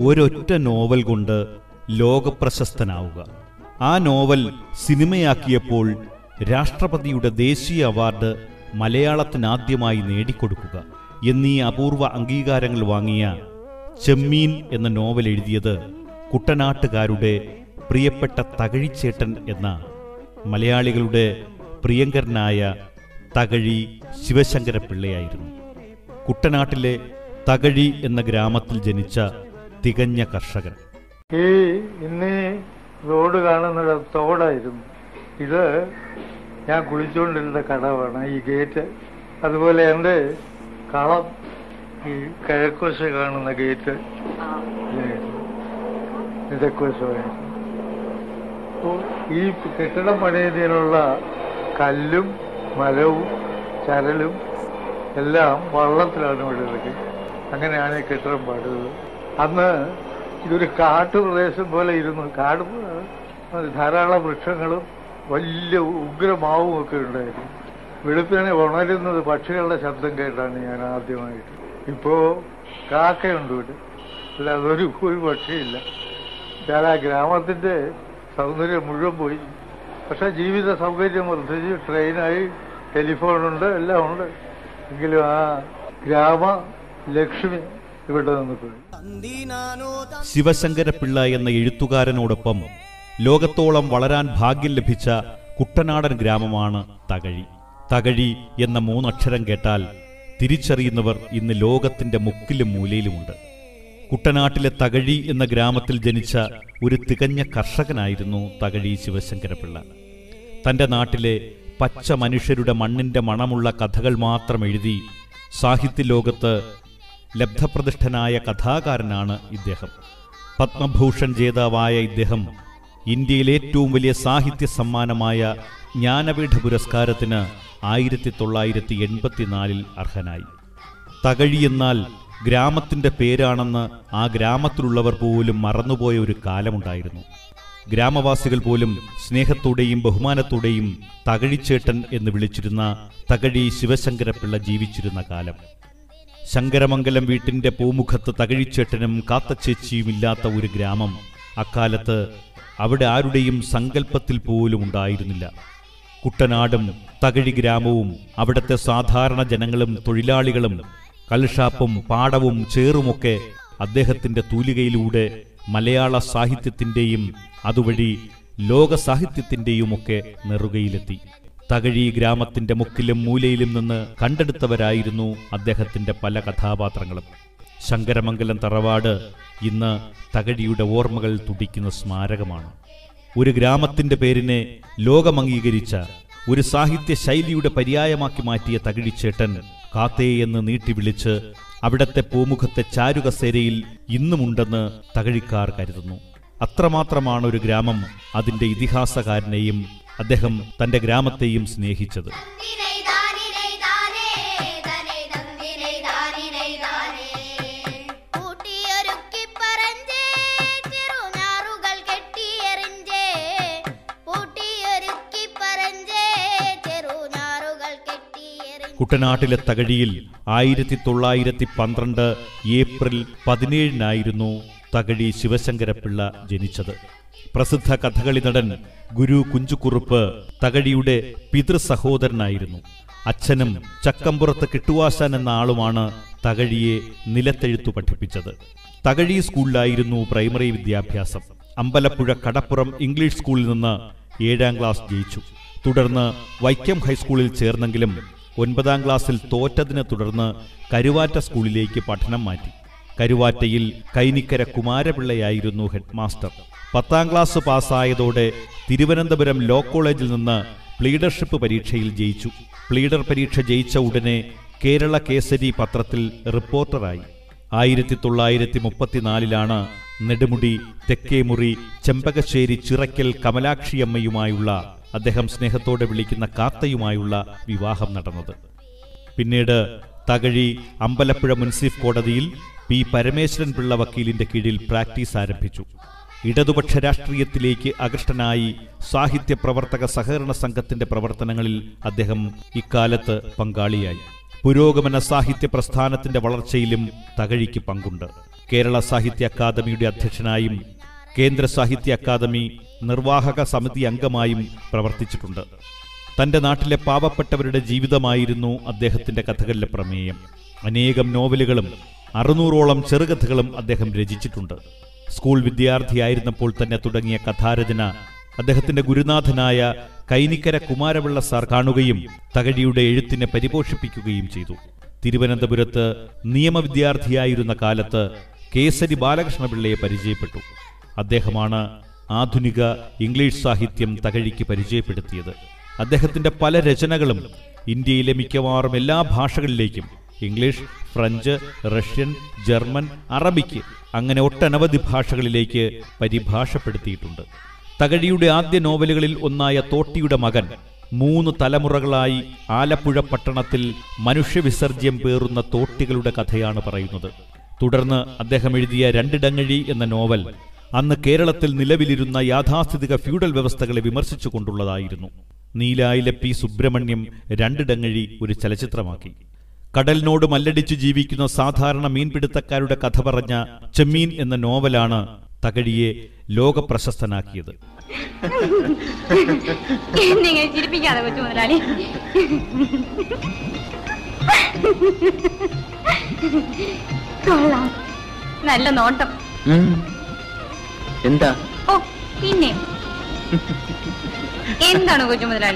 ഒരൊറ്റ നോവൽ കൊണ്ട് ലോകപ്രശസ്തനാവുക ആ നോവൽ സിനിമയാക്കിയപ്പോൾ രാഷ്ട്രപതിയുടെ ദേശീയ അവാർഡ് മലയാളത്തിനാദ്യമായി നേടിക്കൊടുക്കുക എന്നീ അപൂർവ അംഗീകാരങ്ങൾ വാങ്ങിയ ചെമ്മീൻ എന്ന നോവൽ എഴുതിയത് കുട്ടനാട്ടുകാരുടെ പ്രിയപ്പെട്ട തകഴിച്ചേട്ടൻ എന്ന മലയാളികളുടെ പ്രിയങ്കരനായ തകഴി ശിവശങ്കരപിള്ളയായിരുന്നു കുട്ടനാട്ടിലെ തകഴി എന്ന ഗ്രാമത്തിൽ ജനിച്ച തികഞ്ഞ കർഷകൻ ഈ ഇന്ന് റോഡ് കാണുന്ന തോടായിരുന്നു ഇത് ഞാൻ കുളിച്ചുകൊണ്ടിരുന്ന കടവാണ് ഈ ഗേറ്റ് അതുപോലെ എൻ്റെ കളം ഈ കിഴക്കുവശം കാണുന്ന ഗേറ്റ് കിഴക്കുവശമായിരുന്നു അപ്പോൾ ഈ കെട്ടിടം പണിയുന്നതിനുള്ള കല്ലും മരവും ചരലും എല്ലാം വള്ളത്തിലാണ് വിടുന്നത് അങ്ങനെയാണ് ഈ കെട്ടിടം പണിതത് അന്ന് ഇതൊരു കാട്ടുപ്രദേശം പോലെ ഇരുന്നു കാട് ധാരാളം വൃക്ഷങ്ങളും വലിയ ഉഗ്രമാവും ഒക്കെ ഉണ്ടായിരുന്നു വെളുപ്പിനെ ഉണരുന്നത് പക്ഷികളുടെ ശബ്ദം കേട്ടാണ് ഞാൻ ആദ്യമായിട്ട് ഇപ്പോ കാക്കയുണ്ട് ഇവിടെ അല്ല അതൊരു ഒരു പക്ഷിയില്ല ഞാൻ ആ ഗ്രാമത്തിന്റെ സൗന്ദര്യം മുഴുവൻ പോയി പക്ഷെ ജീവിത സൗകര്യം വർദ്ധിച്ച് ട്രെയിനായി ടെലിഫോണുണ്ട് എല്ലാം ഉണ്ട് എങ്കിലും ആ ഗ്രാമ ലക്ഷ്മി ഇവിടെ നിന്ന് പോയി ശിവശങ്കരപിള്ള എന്ന എഴുത്തുകാരനോടൊപ്പം ലോകത്തോളം വളരാൻ ഭാഗ്യം ലഭിച്ച കുട്ടനാടൻ ഗ്രാമമാണ് തകഴി തകഴി എന്ന മൂന്നക്ഷരം കേട്ടാൽ തിരിച്ചറിയുന്നവർ ഇന്ന് ലോകത്തിന്റെ മുക്കിലും മൂലയിലുമുണ്ട് കുട്ടനാട്ടിലെ തകഴി എന്ന ഗ്രാമത്തിൽ ജനിച്ച ഒരു തികഞ്ഞ കർഷകനായിരുന്നു തകഴി ശിവശങ്കരപിള്ള തന്റെ നാട്ടിലെ പച്ച മനുഷ്യരുടെ മണ്ണിന്റെ മണമുള്ള കഥകൾ മാത്രം എഴുതി സാഹിത്യ ലോകത്ത് ലബ്ധപ്രതിഷ്ഠനായ കഥാകാരനാണ് ഇദ്ദേഹം പത്മഭൂഷൺ ജേതാവായ ഇദ്ദേഹം ഇന്ത്യയിലെ ഏറ്റവും വലിയ സാഹിത്യ സമ്മാനമായ ജ്ഞാനപീഠ പുരസ്കാരത്തിന് ആയിരത്തി തൊള്ളായിരത്തി എൺപത്തിനാലിൽ അർഹനായി തകഴി എന്നാൽ ഗ്രാമത്തിന്റെ പേരാണെന്ന് ആ ഗ്രാമത്തിലുള്ളവർ പോലും മറന്നുപോയ ഒരു കാലമുണ്ടായിരുന്നു ഗ്രാമവാസികൾ പോലും സ്നേഹത്തോടെയും ബഹുമാനത്തോടെയും തകഴിച്ചേട്ടൻ എന്ന് വിളിച്ചിരുന്ന തകഴി ശിവശങ്കരപിള്ള ജീവിച്ചിരുന്ന കാലം ശങ്കരമംഗലം വീട്ടിന്റെ പൂമുഖത്ത് തകഴിച്ചേട്ടനും കാത്തച്ചേച്ചിയും ഇല്ലാത്ത ഒരു ഗ്രാമം അക്കാലത്ത് അവിടെ ആരുടെയും സങ്കല്പത്തിൽ പോലും ഉണ്ടായിരുന്നില്ല കുട്ടനാടും തകഴി ഗ്രാമവും അവിടുത്തെ സാധാരണ ജനങ്ങളും തൊഴിലാളികളും കൽഷാപ്പും പാടവും ചേറുമൊക്കെ അദ്ദേഹത്തിന്റെ തൂലികയിലൂടെ മലയാള സാഹിത്യത്തിന്റെയും അതുവഴി ലോക സാഹിത്യത്തിന്റെയുമൊക്കെ നെറുകയിലെത്തി തകഴി ഗ്രാമത്തിന്റെ മുക്കിലും മൂലയിലും നിന്ന് കണ്ടെടുത്തവരായിരുന്നു അദ്ദേഹത്തിന്റെ പല കഥാപാത്രങ്ങളും ശങ്കരമംഗലം തറവാട് ഇന്ന് തകഴിയുടെ ഓർമ്മകൾ തുടിക്കുന്ന സ്മാരകമാണ് ഒരു ഗ്രാമത്തിന്റെ പേരിനെ ലോകമംഗീകരിച്ച ഒരു സാഹിത്യ ശൈലിയുടെ പര്യായമാക്കി മാറ്റിയ തകഴിച്ചേട്ടൻ കാത്തേ എന്ന് നീട്ടി വിളിച്ച് അവിടത്തെ പൂമുഖത്തെ ചാരുകസേരയിൽ ഇന്നുമുണ്ടെന്ന് തകഴിക്കാർ കരുതുന്നു അത്രമാത്രമാണ് ഒരു ഗ്രാമം അതിന്റെ ഇതിഹാസകാരനെയും അദ്ദേഹം തന്റെ ഗ്രാമത്തെയും സ്നേഹിച്ചത് ദിനൈ ദാനിനൈ ദാനേ ദനൈ ദന്ദിനൈ ദാനിനൈ ദാനേ കൂട്ടിയൊരുക്കി പറഞ്ചേ ചെറുനാറുകൾ കെട്ടിയെറിഞ്ചേ കൂട്ടിയൊരുക്കി പറഞ്ചേ ചെറുനാറുകൾ കെട്ടിയെറിഞ്ചേ കുട്ടനാട്ടിലെ തകഴിയിൽ ആയിരത്തി തൊള്ളായിരത്തി പന്ത്രണ്ട് ഏപ്രിൽ പതിനേഴിനായിരുന്നു തകഴി ശിവശങ്കരപിള്ള ജനിച്ചത് പ്രസിദ്ധ കഥകളി നടൻ ഗുരു കുഞ്ചുകുറുപ്പ് തകഴിയുടെ പിതൃ സഹോദരനായിരുന്നു അച്ഛനും ചക്കമ്പുറത്ത് കിട്ടുവാശാൻ എന്ന ആളുമാണ് തകഴിയെ നിലത്തെഴുത്തു പഠിപ്പിച്ചത് തകഴി സ്കൂളിലായിരുന്നു പ്രൈമറി വിദ്യാഭ്യാസം അമ്പലപ്പുഴ കടപ്പുറം ഇംഗ്ലീഷ് സ്കൂളിൽ നിന്ന് ഏഴാം ക്ലാസ് ജയിച്ചു തുടർന്ന് വൈക്കം ഹൈസ്കൂളിൽ ചേർന്നെങ്കിലും ഒൻപതാം ക്ലാസ്സിൽ തോറ്റതിനെ തുടർന്ന് കരുവാറ്റ സ്കൂളിലേക്ക് പഠനം മാറ്റി കരുവാറ്റയിൽ കൈനിക്കര കുമാരപിള്ളയായിരുന്നു ഹെഡ്മാസ്റ്റർ പത്താം ക്ലാസ് പാസ്സായതോടെ തിരുവനന്തപുരം ലോ കോളേജിൽ നിന്ന് പ്ലീഡർഷിപ്പ് പരീക്ഷയിൽ ജയിച്ചു പ്ലീഡർ പരീക്ഷ ജയിച്ച ഉടനെ കേരള കേസരി പത്രത്തിൽ റിപ്പോർട്ടറായി ആയിരത്തി തൊള്ളായിരത്തി മുപ്പത്തിനാലിലാണ് നെടുമുടി തെക്കേമുറി ചെമ്പകശ്ശേരി ചിറയ്ക്കൽ കമലാക്ഷിയമ്മയുമായുള്ള അദ്ദേഹം സ്നേഹത്തോടെ വിളിക്കുന്ന കാത്തയുമായുള്ള വിവാഹം നടന്നത് പിന്നീട് തകഴി അമ്പലപ്പുഴ മുൻസിഫ് കോടതിയിൽ പി പരമേശ്വരൻ പിള്ള വക്കീലിന്റെ കീഴിൽ പ്രാക്ടീസ് ആരംഭിച്ചു ഇടതുപക്ഷ രാഷ്ട്രീയത്തിലേക്ക് അകൃഷ്ടനായി സാഹിത്യ പ്രവർത്തക സഹകരണ സംഘത്തിന്റെ പ്രവർത്തനങ്ങളിൽ അദ്ദേഹം ഇക്കാലത്ത് പങ്കാളിയായി പുരോഗമന സാഹിത്യ പ്രസ്ഥാനത്തിന്റെ വളർച്ചയിലും തകഴിക്ക് പങ്കുണ്ട് കേരള സാഹിത്യ അക്കാദമിയുടെ അധ്യക്ഷനായും കേന്ദ്ര സാഹിത്യ അക്കാദമി നിർവാഹക സമിതി അംഗമായും പ്രവർത്തിച്ചിട്ടുണ്ട് തന്റെ നാട്ടിലെ പാവപ്പെട്ടവരുടെ ജീവിതമായിരുന്നു അദ്ദേഹത്തിന്റെ കഥകളിലെ പ്രമേയം അനേകം നോവലുകളും അറുന്നൂറോളം ചെറുകഥകളും അദ്ദേഹം രചിച്ചിട്ടുണ്ട് സ്കൂൾ വിദ്യാർത്ഥിയായിരുന്നപ്പോൾ തന്നെ തുടങ്ങിയ കഥാരചന അദ്ദേഹത്തിന്റെ ഗുരുനാഥനായ കൈനിക്കര കുമാരപിള്ള സാർ കാണുകയും തകഴിയുടെ എഴുത്തിനെ പരിപോഷിപ്പിക്കുകയും ചെയ്തു തിരുവനന്തപുരത്ത് നിയമവിദ്യാർത്ഥിയായിരുന്ന കാലത്ത് കേസരി ബാലകൃഷ്ണപിള്ളയെ പരിചയപ്പെട്ടു അദ്ദേഹമാണ് ആധുനിക ഇംഗ്ലീഷ് സാഹിത്യം തകഴിക്ക് പരിചയപ്പെടുത്തിയത് അദ്ദേഹത്തിന്റെ പല രചനകളും ഇന്ത്യയിലെ മിക്കവാറും എല്ലാ ഭാഷകളിലേക്കും English French Russian German Arabic അങ്ങനെ ഒട്ടനവധി ഭാഷകളിലേക്ക് പരിഭാഷപ്പെടുത്തിയിട്ടുണ്ട് തകഴിയുടെ ആദ്യ നോവലുകളിൽ ഒന്നായ തോട്ടിയുടെ മകൻ മൂന്ന് തലമുറകളായി ആലപ്പുഴ പട്ടണത്തിൽ മനുഷ്യവിസർജ്യം പേറുന്ന തോട്ടികളുടെ കഥയാണ് പറയുന്നത് തുടർന്ന് അദ്ദേഹം എഴുതിയ രണ്ടിടങ്ങഴി എന്ന നോവൽ അന്ന് കേരളത്തിൽ നിലവിലിരുന്ന യാഥാസ്ഥിതിക ഫ്യൂഡൽ വ്യവസ്ഥകളെ വിമർശിച്ചുകൊണ്ടുള്ളതായിരുന്നു നീലായിലെ പി സുബ്രഹ്മണ്യം രണ്ടിടങ്ങഴി ഒരു ചലച്ചിത്രമാക്കി കടലിനോട് മല്ലടിച്ചു ജീവിക്കുന്ന സാധാരണ മീൻപിടുത്തക്കാരുടെ കഥ പറഞ്ഞ ചെമ്മീൻ എന്ന നോവലാണ് തകഴിയെ ലോകപ്രശസ്തനാക്കിയത് എന്നെ ഇങ്ങനെ ചിരിപ്പിക്കാതെ കൊച്ചു മുതലാളി കൊള്ളാം നല്ല നോട്ടം ഉം. എന്താ ഓ പിന്നെ എന്താണ് കൊച്ചു മുതലാളി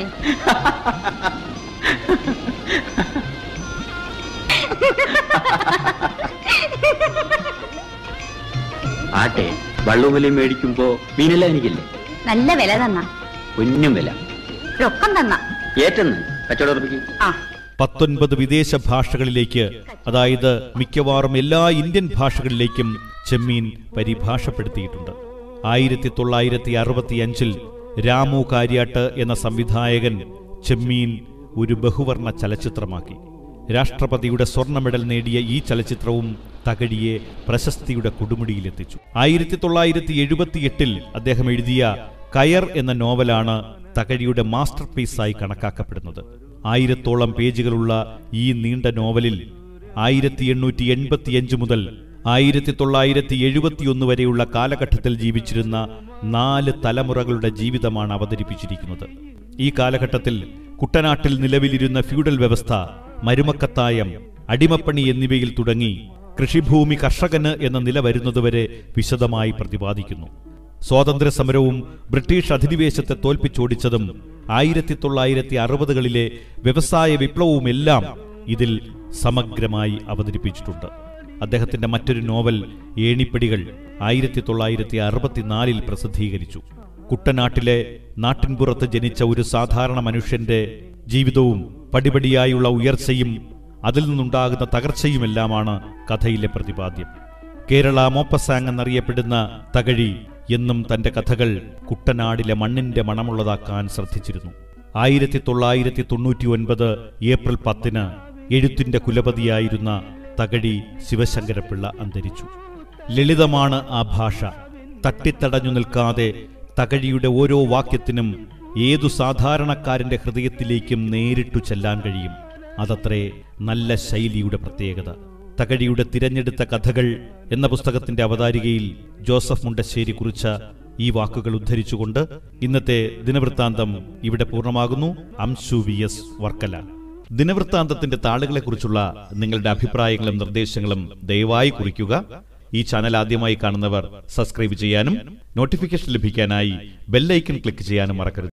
ആട്ടെ വള്ളവും വിലയും മേടിക്കുമ്പോ മീനെല്ലാം എനിക്കില്ലേ നല്ല വില തന്ന പൊന്നും വില രൊക്കം തന്ന ഏറ്റെന്ന് കച്ചവടം ഉറപ്പിക്കും ആ പത്തൊൻപത് വിദേശ ഭാഷകളിലേക്ക് അതായത് മിക്കവാറും എല്ലാ ഇന്ത്യൻ ഭാഷകളിലേക്കും ചെമ്മീൻ പരിഭാഷപ്പെടുത്തിയിട്ടുണ്ട് ആയിരത്തി തൊള്ളായിരത്തി അറുപത്തിയഞ്ചിൽ രാമു കാര്യാട്ട് എന്ന സംവിധായകൻ ചെമ്മീൻ ഒരു ബഹുവർണ ചലച്ചിത്രമാക്കി രാഷ്ട്രപതിയുടെ സ്വർണ്ണ മെഡൽ നേടിയ ഈ ചലച്ചിത്രവും തകഴിയെ പ്രശസ്തിയുടെ കൊടുമുടിയിലെത്തിച്ചു ആയിരത്തി തൊള്ളായിരത്തി എഴുപത്തിയെട്ടിൽ അദ്ദേഹം എഴുതിയ കയർ എന്ന നോവലാണ് തകഴിയുടെ മാസ്റ്റർ പീസായി കണക്കാക്കപ്പെടുന്നത് ആയിരത്തോളം പേജുകളുള്ള ഈ നീണ്ട നോവലിൽ ആയിരത്തി എണ്ണൂറ്റി എൺപത്തിയഞ്ച് മുതൽ ആയിരത്തി തൊള്ളായിരത്തി എഴുപത്തിയൊന്ന് വരെയുള്ള കാലഘട്ടത്തിൽ ജീവിച്ചിരുന്ന നാല് തലമുറകളുടെ ജീവിതമാണ് അവതരിപ്പിച്ചിരിക്കുന്നത് ഈ കാലഘട്ടത്തിൽ കുട്ടനാട്ടിൽ നിലവിലിരുന്ന ഫ്യൂഡൽ വ്യവസ്ഥ മരുമക്കത്തായം അടിമപ്പണി എന്നിവയിൽ തുടങ്ങി കൃഷിഭൂമി കർഷകന് എന്ന നില വരുന്നതുവരെ വിശദമായി പ്രതിപാദിക്കുന്നു സ്വാതന്ത്ര്യ സമരവും ബ്രിട്ടീഷ് അധിനിവേശത്തെ തോൽപ്പിച്ചോടിച്ചതും ആയിരത്തി തൊള്ളായിരത്തി അറുപതുകളിലെ വ്യവസായ വിപ്ലവവുമെല്ലാം ഇതിൽ സമഗ്രമായി അവതരിപ്പിച്ചിട്ടുണ്ട് അദ്ദേഹത്തിന്റെ മറ്റൊരു നോവൽ ഏണിപ്പടികൾ ആയിരത്തി തൊള്ളായിരത്തി അറുപത്തിനാലിൽ പ്രസിദ്ധീകരിച്ചു കുട്ടനാട്ടിലെ നാട്ടിൻപുറത്ത് ജനിച്ച ഒരു സാധാരണ മനുഷ്യന്റെ ജീവിതവും പടിപടിയായുള്ള ഉയർച്ചയും അതിൽ നിന്നുണ്ടാകുന്ന തകർച്ചയുമെല്ലാമാണ് കഥയിലെ പ്രതിപാദ്യം കേരള മോപ്പസാങ് എന്നറിയപ്പെടുന്ന തകഴി എന്നും തന്റെ കഥകൾ കുട്ടനാടിലെ മണ്ണിന്റെ മണമുള്ളതാക്കാൻ ശ്രദ്ധിച്ചിരുന്നു ആയിരത്തി തൊള്ളായിരത്തി തൊണ്ണൂറ്റി ഒൻപത് ഏപ്രിൽ പത്തിന് എഴുത്തിന്റെ കുലപതിയായിരുന്ന തകഴി ശിവശങ്കരപിള്ള അന്തരിച്ചു ലളിതമാണ് ആ ഭാഷ തട്ടിത്തടഞ്ഞു നിൽക്കാതെ തകഴിയുടെ ഓരോ വാക്യത്തിനും ഏതു സാധാരണക്കാരന്റെ ഹൃദയത്തിലേക്കും നേരിട്ടു ചെല്ലാൻ കഴിയും അതത്രേ നല്ല ശൈലിയുടെ പ്രത്യേകത തകഴിയുടെ തിരഞ്ഞെടുത്ത കഥകൾ എന്ന പുസ്തകത്തിന്റെ അവതാരികയിൽ ജോസഫ് മുണ്ടശ്ശേരി കുറിച്ച ഈ വാക്കുകൾ ഉദ്ധരിച്ചുകൊണ്ട് ഇന്നത്തെ ദിനവൃത്താന്തം ഇവിടെ പൂർണ്ണമാകുന്നു അംശു വി എസ് വർക്കല ദിനവൃത്താന്തത്തിന്റെ താളുകളെക്കുറിച്ചുള്ള നിങ്ങളുടെ അഭിപ്രായങ്ങളും നിർദ്ദേശങ്ങളും ദയവായി കുറിക്കുക ഈ ചാനൽ ആദ്യമായി കാണുന്നവർ സബ്സ്ക്രൈബ് ചെയ്യാനും നോട്ടിഫിക്കേഷൻ ലഭിക്കാനായി ബെല്ലൈക്കൺ ക്ലിക്ക് ചെയ്യാനും മറക്കരുത്